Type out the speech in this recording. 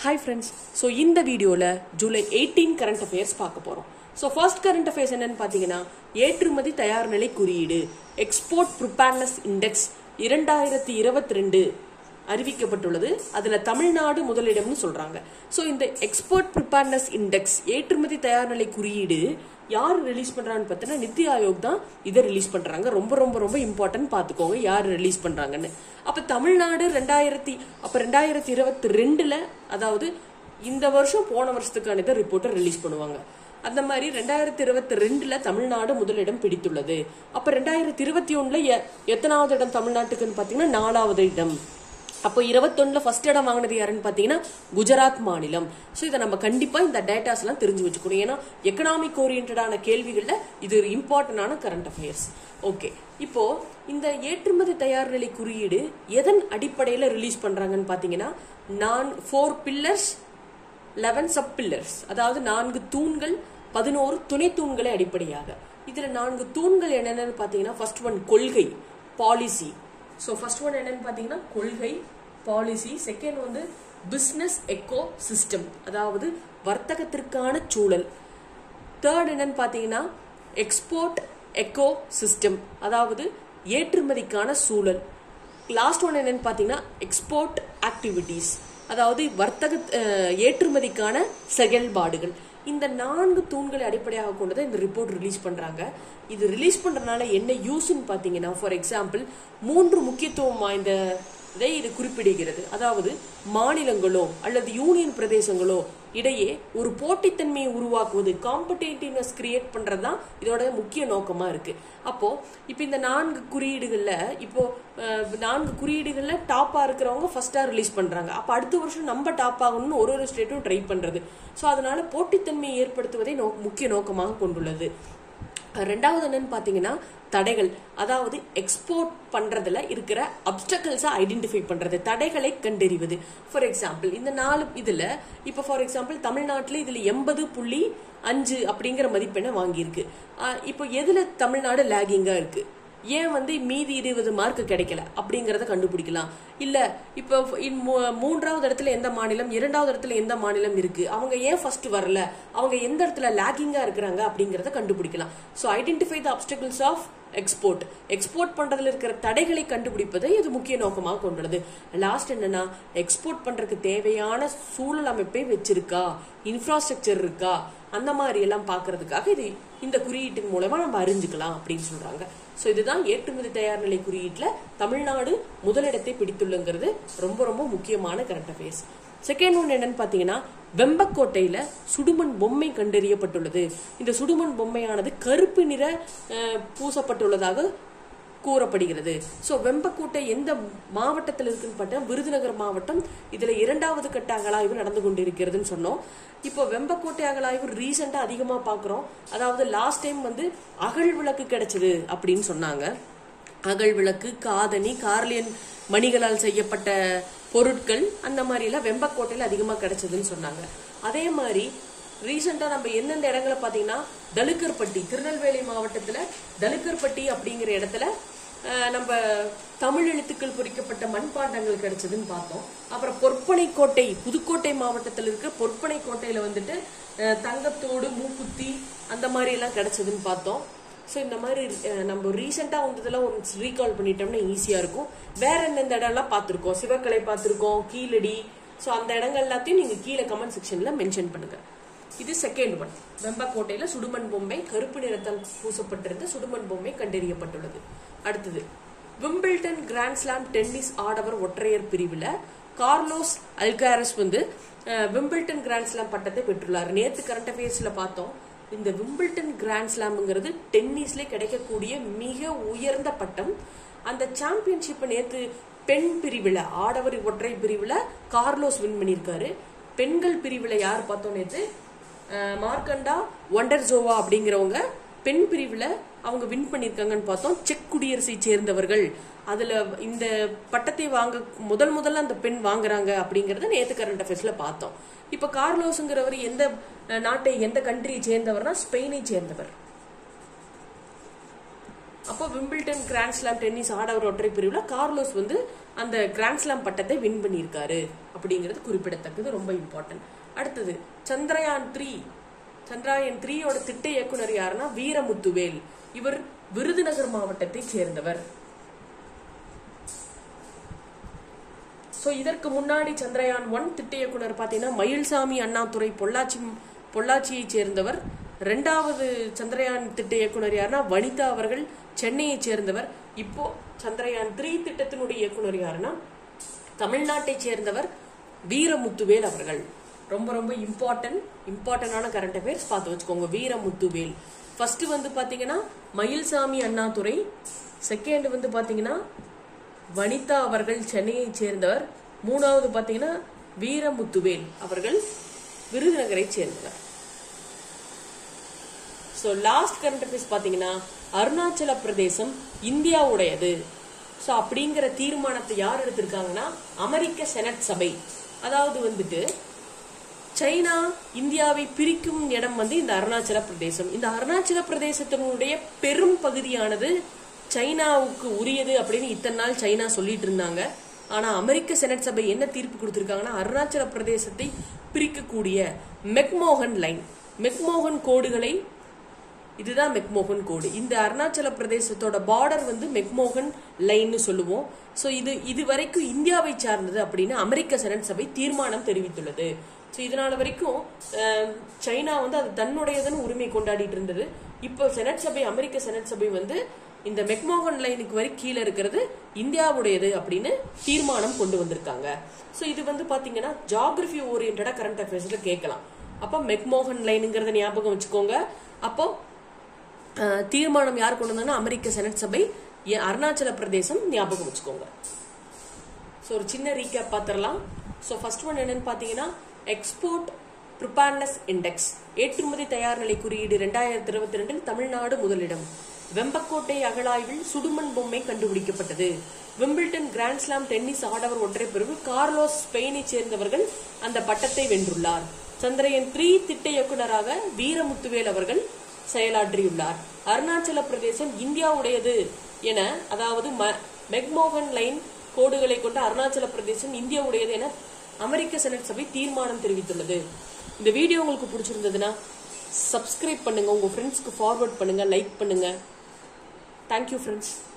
hi friends so இந்த வீடியோவில் July eighteen current affairs பார்க்க போகிறோம் ஸோ ஃபர்ஸ்ட் கரண்ட் அஃபேர்ஸ் என்னன்னு பார்த்தீங்கன்னா ஏற்றுமதி தயார் நிலை குறியீடு எக்ஸ்போர்ட் ப்ரிப்பேர்னஸ் இண்டெக்ஸ் இரண்டாயிரத்தி இருபத்தி ரெண்டு அறிவிக்கப்பட்டுள்ளது அதில் தமிழ்நாடு முதலிடம்னு சொல்கிறாங்க ஸோ இந்த எக்ஸ்போர்ட் ப்ரிப்பேர்னஸ் இண்டெக்ஸ் ஏற்றுமதி தயார் நிலை குறியீடு யார் ரிலீஸ் பண்ணுறான்னு பார்த்தீங்கன்னா நித்தி ஆயோக் தான் இதை ரிலீஸ் பண்ணுறாங்க ரொம்ப ரொம்ப ரொம்ப இம்பார்ட்டன்ட் பார்த்துக்கோங்க யார் ரிலீஸ் பண்ணுறாங்கன்னு அப்போ தமிழ்நாடு ரெண்டாயிரத்தி அப்போ ரெண்டாயிரத்தி இருபத்தி ரெண்டில் அதாவது இந்த வருஷம் போன வருஷத்துக்கான இதை ரிப்போர்ட்டை ரிலீஸ் பண்ணுவாங்க அந்த மாதிரி ரெண்டாயிரத்தி இருபத்தி ரெண்டுல தமிழ்நாடு முதலிடம் பிடித்துள்ளது அப்ப ரெண்டாயிரத்தி இருபத்தி ஒண்ணுல எ- எத்தனாவது இடம் தமிழ்நாட்டுக்குன்னு பாத்தீங்கன்னா நாலாவது இடம் அப்போ இருபத்தொன்னுல ஃபர்ஸ்ட் இடம் வாங்கினது யாருன்னு பாத்தீங்கன்னா குஜராத் மாநிலம் ஸோ இதை நம்ம கண்டிப்பா இந்த டேட்டாஸ் எல்லாம் தெரிஞ்சு வச்சுக்கணும் ஏன்னா எக்கனாமிக் ஓரியன்டான கேள்விகள்ல இது ஒரு இம்பார்ட்டன்டான கரண்ட் அஃபேர்ஸ் ஓகே இப்போ இந்த ஏற்றுமதி தயார் நிலை குறியீடு எதன் அடிப்படையில் ரிலீஸ் பண்றாங்கன்னு பாத்தீங்கன்னா நான் four pillars eleven sub pillars அதாவது நான்கு தூண்கள் பதினோரு துணை தூண்களை அடிப்படையாக இதுல நான்கு தூண்கள் என்னென்னு பார்த்தீங்கன்னா ஃபர்ஸ்ட் ஒன் கொள்கை பாலிசி ஸோ ஃபர்ஸ்ட் ஒன் என்னன்னு பார்த்தீங்கன்னா கொள்கை பாலிசி செகண்ட் வந்து பிஸ்னஸ் எக்கோ சிஸ்டம் அதாவது வர்த்தகத்திற்கான சூழல் தேர்ட் என்னன்னு பார்த்தீங்கன்னா எக்ஸ்போர்ட் எக்கோ சிஸ்டம் அதாவது ஏற்றுமதிக்கான சூழல் லாஸ்ட் ஒன் என்னன்னு பார்த்தீங்கன்னா எக்ஸ்போர்ட் ஆக்டிவிட்டீஸ் அதாவது வர்த்தக அஹ், ஏற்றுமதிக்கான செயல்பாடுகள் இந்த நான்கு தூண்களை அடிப்படையாக கொண்டு தான் இந்த ரிப்போர்ட் ரிலீஸ் பண்றாங்க இது ரிலீஸ் பண்றதுனால என்ன யூஸ்ன்னு பார்த்தீங்கன்னா ஃபார் எக்ஸாம்பிள் மூன்று முக்கியத்துவம் வாய்ந்த இதை இது குறிப்பிடுகிறது அதாவது மாநிலங்களோ அல்லது யூனியன் பிரதேசங்களோ இடையே ஒரு போட்டித்தன்மையை உருவாக்குவது காம்படேட்டிவ்னஸ் கிரியேட் பண்றது தான் இதோட முக்கிய நோக்கமா இருக்கு அப்போ இப்போ இந்த நான்கு குறியீடுகள்ல இப்போ அஹ், நான்கு குறியீடுகள்ல டாப்பா இருக்கிறவங்க ஃபர்ஸ்டா ரிலீஸ் பண்றாங்க அப்ப அடுத்த வருஷம் நம்ம டாப் ஆகணும்னு ஒரு ஒரு ஸ்டேட்டும் ட்ரை பண்றது ஸோ அதனால போட்டித்தன்மையை ஏற்படுத்துவதை நோ முக்கிய நோக்கமாக கொண்டுள்ளது ரெண்டாவது என்னன்னு பார்த்தீங்கன்னா தடைகள் அதாவது எக்ஸ்போர்ட் பண்றதுல இருக்கிற அப்டக்கல்ஸை ஐடென்டிஃபை பண்றது தடைகளை கண்டறிவது ஃபார் எக்ஸாம்பிள் இந்த நாலு இதுல இப்போ ஃபார் எக்ஸாம்பிள் தமிழ்நாட்டில் இதுல எண்பது புள்ளி அஞ்சு அப்படிங்கிற மதிப்பெண்ணை வாங்கியிருக்கு ஆஹ் இப்போ எதுல தமிழ்நாடு லேகிங்கா இருக்கு ஏன் வந்து மீதி இருபது மார்க் கிடைக்கல அப்படிங்கறத கண்டுபிடிக்கலாம் இல்ல இப்போ இன் மூ- மூன்றாவது இடத்துல எந்த மாநிலம் இரண்டாவது இடத்துல எந்த மாநிலம் இருக்கு அவங்க ஏன் ஃபர்ஸ்ட் வரல அவங்க எந்த இடத்துல லேகிங்கா இருக்கிறாங்க அப்படிங்கறத கண்டுபிடிக்கலாம் so identify the obstacles of export export பண்றதுல இருக்கிற தடைகளை கண்டுபிடிப்பதை இது முக்கிய நோக்கமாக கொண்டுள்ளது லாஸ்ட் என்னன்னா எக்ஸ்போர்ட் பண்றதுக்கு தேவையான சூழல் அமைப்பை வச்சிருக்கா இன்ஃப்ராஸ்ட்ரக்சர் இருக்கா அந்த மாதிரி எல்லாம் பார்க்கிறதுக்காக இது இந்த குறியீட்டின் மூலமா நம்ம அறிஞ்சுக்கலாம் அப்படின்னு சொல்றாங்க ஸோ இதுதான் ஏற்றுமதி தயார் நிலை குறியீட்டுல தமிழ்நாடு முதலிடத்தை பிடித்துள்ளங்கிறது ரொம்ப ரொம்ப முக்கியமான கரண்ட் அஃபேர்ஸ் செகண்ட் ஒன் என்னன்னு பாத்தீங்கன்னா வெம்பக்கோட்டையில சுடுமண் பொம்மை கண்டறியப்பட்டுள்ளது இந்த சுடுமண் பொம்மையானது கருப்பு நிற அஹ், பூசப்பட்டுள்ளதாக கூறப்படுகிறது ஸோ வெம்பக்கோட்டை எந்த மாவட்டத்தில் இருக்குன்னு பார்த்தா விருதுநகர் மாவட்டம் இதுல இரண்டாவது கட்ட அகழாய்வு நடந்து கொண்டிருக்கிறதுன்னு சொன்னோம் இப்போ வெம்பக்கோட்டை அகழாய்வு ரீசெண்டா அதிகமா பார்க்குறோம் அதாவது லாஸ்ட் டைம் வந்து அகழ் விளக்கு கிடைச்சது அப்படின்னு சொன்னாங்க அகல் விளக்கு காதணி கார்லியன் மணிகளால் செய்யப்பட்ட பொருட்கள் அந்த மாதிரி எல்லாம் வெம்பக்கோட்டையில அதிகமா கிடைச்சதுன்னு சொன்னாங்க அதே மாதிரி ரீசெண்டா நம்ம எந்தெந்த இடங்களை பாத்தீங்கன்னா தலுக்கர்பட்டி திருநெல்வேலி மாவட்டத்துல தலுக்கர்பட்டி அப்படிங்கிற இடத்துல அஹ், நம்ம தமிழ் எழுத்துக்கள் பொறிக்கப்பட்ட மண்பாண்டங்கள் கிடைச்சதுன்னு பார்த்தோம் அப்புறம் பொற்பனை கோட்டை புதுக்கோட்டை மாவட்டத்தில் இருக்க பொற்பனை கோட்டையில வந்துட்டு அஹ், தங்கத்தோடு மூக்குத்தி அந்த மாதிரி எல்லாம் கிடைச்சதுன்னு பார்த்தோம் ஸோ இந்த மாதிரி அஹ், நம்ம ரீசெண்டாக வந்ததெல்லாம் ஒரு ரீகால் பண்ணிட்டோம்னா ஈஸியாக இருக்கும் வேற எந்தெந்த இடம்லாம் பார்த்துருக்கோம் சிவக்கலை பார்த்துருக்கோம் கீழடி ஸோ அந்த இடங்கள் எல்லாத்தையும் நீங்கள் கீழே கமெண்ட் செக்ஷனில் மென்ஷன் பண்ணுங்க இது செகண்ட் ஒன் வெம்பக்கோட்டையில் சுடுமண் பொம்மை கருப்பு நிறத்தால் பூசப்பட்டிருந்த சுடுமண் பொம்மை கண்டறியப்பட்டுள்ளது அடுத்தது விம்பிள்டன் கிராண்ட் ஸ்லாம் டென்னிஸ் ஆடவர் ஒற்றையர் பிரிவில் கார்லோஸ் அல்காரஸ் வந்து அஹ், விம்பிள்டன் கிராண்ட் ஸ்லாம் பட்டத்தை பெற்றுள்ளார் நேற்று கரண்ட் அஃபேர்ஸ்ல பார்த்தோம் இந்த விம்பிள்டன் கிராண்ட் ஸ்லாம்ங்கிறது டென்னிஸ்ல கிடைக்கக்கூடிய மிக உயர்ந்த பட்டம் அந்த சாம்பியன்ஷிப்பை நேற்று பெண் பிரிவில் ஆடவர் ஒற்றை பிரிவில் கார்லோஸ் வின் பண்ணியிருக்காரு பெண்கள் பிரிவில் யார் பார்த்தோம் நேற்று அஹ், மார்க்கண்டா ஒண்டர்ஜோவா அப்படிங்கிறவங்க பெண் பிரிவில் அவங்க வின் பண்ணியிருக்காங்கன்னு பார்த்தோம் செக் குடியரசை சேர்ந்தவர்கள் அதுல இந்த பட்டத்தை வாங்க முதல் முதல்ல அந்த பெண் வாங்குறாங்க அப்படிங்கறத நேத்து கரண்ட் அஃபேர்ஸ்ல பார்த்தோம் இப்ப கார்லோஸ்ங்கிறவர் எந்த அஹ், நாட்டை எந்த கண்ட்ரியை சேர்ந்தவர்னா ஸ்பெயினை சேர்ந்தவர் அப்போ விம்பிள்டன் கிராண்ட் ஸ்லாம் டென்னிஸ் ஆடவர் ஒற்றை பிரிவுல கார்லோஸ் வந்து அந்த கிராண்ட் ஸ்லாம் பட்டத்தை வின் பண்ணியிருக்காரு அப்படி அப்படிங்கிறது குறிப்பிடத்தக்கது ரொம்ப இம்பார்ட்டன்ட் அடுத்தது சந்திரயான் த்ரீ சந்திராயன் த்ரீயோட திட்ட இயக்குனர் யாருன்னா வீரமுத்துவேல் இவர் விருதுநகர் மாவட்டத்தை சேர்ந்தவர் ஸோ இதற்கு முன்னாடி சந்திரயான் ஒன் திட்ட இயக்குனர் பார்த்தீங்கன்னா மயில்சாமி அண்ணாதுரை பொள்ளாச்சி பொள்ளாச்சியை சேர்ந்தவர் ரெண்டாவது சந்திரயான் திட்ட இயக்குனர் யாருன்னா வனிதா அவர்கள் சென்னையை சேர்ந்தவர் இப்போ சந்திரயான் த்ரீ திட்டத்தினுடைய இயக்குனர் யாருன்னா தமிழ்நாட்டை சேர்ந்தவர் வீரமுத்துவேல் அவர்கள் ரொம்ப ரொம்ப இம்பார்ட்டன்ட் இம்பார்ட்டன்டான கரண்ட் அஃபேர்ஸ் பார்த்து வச்சுக்கோங்க வீரமுத்துவேல் ஃபர்ஸ்ட் வந்து பாத்தீங்கன்னா மயில்சாமி அண்ணாதுரை செகண்ட் வந்து பாத்தீங்கன்னா வனிதா அவர்கள் சென்னையை சேர்ந்தவர் மூணாவது பாத்தீங்கன்னா வீரமுத்துவேல் அவர்கள் விருதுநகரை சேர்ந்தவர் ஸோ லாஸ்ட் கரண்ட் அஃபேர்ஸ் பார்த்தீங்கன்னா அருணாச்சல பிரதேசம் இந்தியாவுடையது ஸோ அப்படிங்கிற தீர்மானத்தை யார் எடுத்திருக்காங்கன்னா அமெரிக்க செனட் சபை அதாவது வந்துட்டு சைனா இந்தியாவை பிரிக்கும் இடம் வந்து இந்த அருணாச்சல பிரதேசம் இந்த அருணாச்சல பிரதேசத்தினுடைய பெரும் பகுதியானது சைனாவுக்கு உரியது அப்படின்னு இத்தனை நாள் சைனா சொல்லிட்டு இருந்தாங்க ஆனா அமெரிக்க செனட் சபை என்ன தீர்ப்பு கொடுத்திருக்காங்கன்னா அருணாச்சல பிரதேசத்தை பிரிக்கக்கூடிய மெக்மோகன் லைன் மெக்மோகன் கோடுகளை இதுதான் மெக்மோகன் கோடு இந்த அருணாச்சல பிரதேசத்தோட பார்டர் வந்து மெக்மோகன் லைன்னு சொல்லுவோம் ஸோ இது இது வரைக்கும் இந்தியாவை சார்ந்தது அப்படின்னு அமெரிக்க செனட் சபை தீர்மானம் தெரிவித்துள்ளது ஸோ இதனால வரைக்கும் அஹ், சைனா வந்து அது தன்னுடையதுன்னு உரிமை கொண்டாடிட்டு இருந்தது இப்போ செனட் சபை அமெரிக்க செனட் சபை வந்து இந்த மெக்மோகன் லைனுக்கு வரை கீழே இருக்கிறது இந்தியாவுடையது அப்படின்னு தீர்மானம் கொண்டு வந்திருக்காங்க ஸோ இது வந்து பாத்தீங்கன்னா ஜாகிரபி ஓரியன்டா கரண்ட் அஃபேர்ஸ்ல கேட்கலாம் அப்போ மெக்மோகன் லைனுங்கிறத ஞாபகம் வச்சுக்கோங்க அப்போ அஹ், தீர்மானம் யார் கொண்டு வந்தாங்கன்னா அமெரிக்க செனட் சபை எ- அருணாச்சல பிரதேசம் ஞாபகம் வச்சுக்கோங்க ஸோ ஒரு சின்ன ரீகேப் பார்த்துடலாம் ஸோ ஃபர்ஸ்ட் ஒன் என்னன்னு பார்த்தீங்கன்னா எக்ஸ்போர்ட் ப்ரிப்பேர்னஸ் இண்டெக்ஸ் ஏற்றுமதி தயார் நிலை குறியீடு ரெண்டாயிரத்தி இருபத்தி ரெண்டில் தமிழ்நாடு முதலிடம் வெம்பக்கோட்டை அகழாய்வில் சுடுமண் பொம்மை கண்டுபிடிக்கப்பட்டது விம்பிள்டன் கிராண்ட் ஸ்லாம் டென்னிஸ் ஆடவர் ஒற்றையர் பிரிவில் கார்லோஸ் ஸ்பெயினை சேர்ந்தவர்கள் அந்த பட்டத்தை வென்றுள்ளார் சந்திரயன் த்ரீ திட்ட இயக்குனராக வீரமுத்துவேல் அவர்கள் செயலாற்றியுள்ளார் அருணாச்சல பிரதேசம் இந்தியாவுடையது என அதாவது ம- மெக்மோகன் லைன் கோடுகளை கொண்ட அருணாச்சல பிரதேசம் இந்தியாவுடையது என அமெரிக்க செனட் சபை தீர்மானம் தெரிவித்துள்ளது இந்த வீடியோ உங்களுக்கு பிடிச்சிருந்ததுன்னா சப்ஸ்கிரைப் பண்ணுங்க உங்க ஃப்ரெண்ட்ஸ்க்கு ஃபார்வர்ட் பண்ணுங்க லைக் பண்ணுங்க தேங்க்யூ ஃப்ரெண்ட்ஸ்